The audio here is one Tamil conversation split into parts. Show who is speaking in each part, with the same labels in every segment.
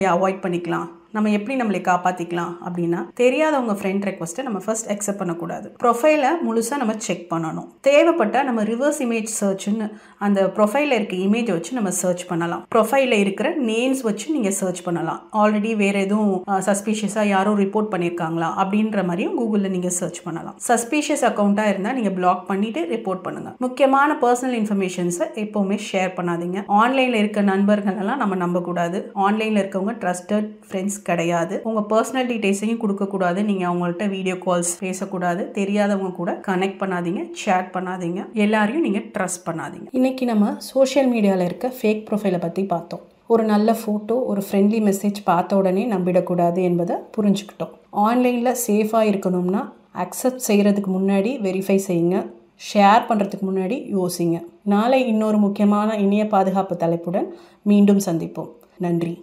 Speaker 1: அவாய்ட் பண்ணிக்கலாம் நம்ம எப்படி நம்மளை காப்பாற்றிக்கலாம் அப்படின்னா தெரியாதவங்க ஃப்ரெண்ட் ரெக்வஸ்ட்டை நம்ம ஃபர்ஸ்ட் அக்செப்ட் பண்ணக்கூடாது ப்ரொஃபைலை முழுசாக நம்ம செக் பண்ணணும் தேவைப்பட்டால் நம்ம ரிவர்ஸ் இமேஜ் சர்ச்னு அந்த ப்ரொஃபைலில் இருக்க இமேஜை வச்சு நம்ம சர்ச் பண்ணலாம் ப்ரொஃபைலில் இருக்கிற நேம்ஸ் வச்சு நீங்கள் சர்ச் பண்ணலாம் ஆல்ரெடி வேறு எதுவும் சஸ்பீஷியஸாக யாரும் ரிப்போர்ட் பண்ணியிருக்காங்களா அப்படின்ற மாதிரியும் கூகுளில் நீங்கள் சர்ச் பண்ணலாம் சஸ்பீஷியஸ் அக்கௌண்ட்டாக இருந்தால் நீங்கள் பிளாக் பண்ணிவிட்டு ரிப்போர்ட் பண்ணுங்கள் முக்கியமான பர்சனல் இன்ஃபர்மேஷன்ஸை எப்போவுமே ஷேர் பண்ணாதீங்க ஆன்லைனில் இருக்க நண்பர்கள் எல்லாம் நம்ம நம்பக்கூடாது ஆன்லைனில் இருக்கவங்க ட்ரஸ்டட் ஃப்ரெண்ட்ஸ் கிடையாது உங்கள் பர்சனல் டீட்டெயில்ஸையும் கொடுக்கக்கூடாது நீங்கள் அவங்கள்ட்ட வீடியோ கால்ஸ் பேசக்கூடாது தெரியாதவங்க கூட கனெக்ட் பண்ணாதீங்க சேட் பண்ணாதீங்க எல்லாரையும் நீங்கள் ட்ரஸ்ட் பண்ணாதீங்க இன்னைக்கு நம்ம சோஷியல் மீடியாவில் இருக்க ஃபேக் ப்ரொஃபைலை பற்றி பார்த்தோம் ஒரு நல்ல ஃபோட்டோ ஒரு ஃப்ரெண்ட்லி மெசேஜ் பார்த்த உடனே நம்பிடக்கூடாது என்பதை புரிஞ்சுக்கிட்டோம் ஆன்லைனில் சேஃபாக இருக்கணும்னா அக்செப்ட் செய்கிறதுக்கு முன்னாடி வெரிஃபை செய்யுங்க ஷேர் பண்ணுறதுக்கு முன்னாடி யோசிங்க நாளை இன்னொரு முக்கியமான இணைய பாதுகாப்பு தலைப்புடன் மீண்டும் சந்திப்போம் நன்றி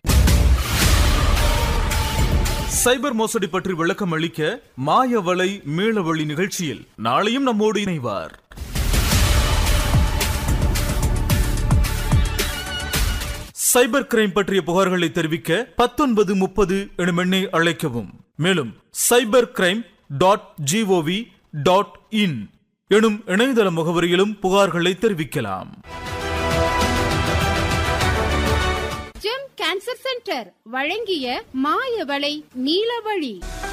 Speaker 2: சைபர் மோசடி பற்றி விளக்கம் அளிக்க மாயவலை மீளவழி நிகழ்ச்சியில் நாளையும் நம்மோடு இணைவார் சைபர் கிரைம் பற்றிய புகார்களை தெரிவிக்க பத்தொன்பது முப்பது எனும் எண்ணை அழைக்கவும் மேலும் cyber crime dot G O V dot in எனும் இணையதள முகவரியிலும் புகார்களை தெரிவிக்கலாம்
Speaker 3: ஜெம் கேன்சர் சென்டர் வழங்கிய மாயவளை நீலவழி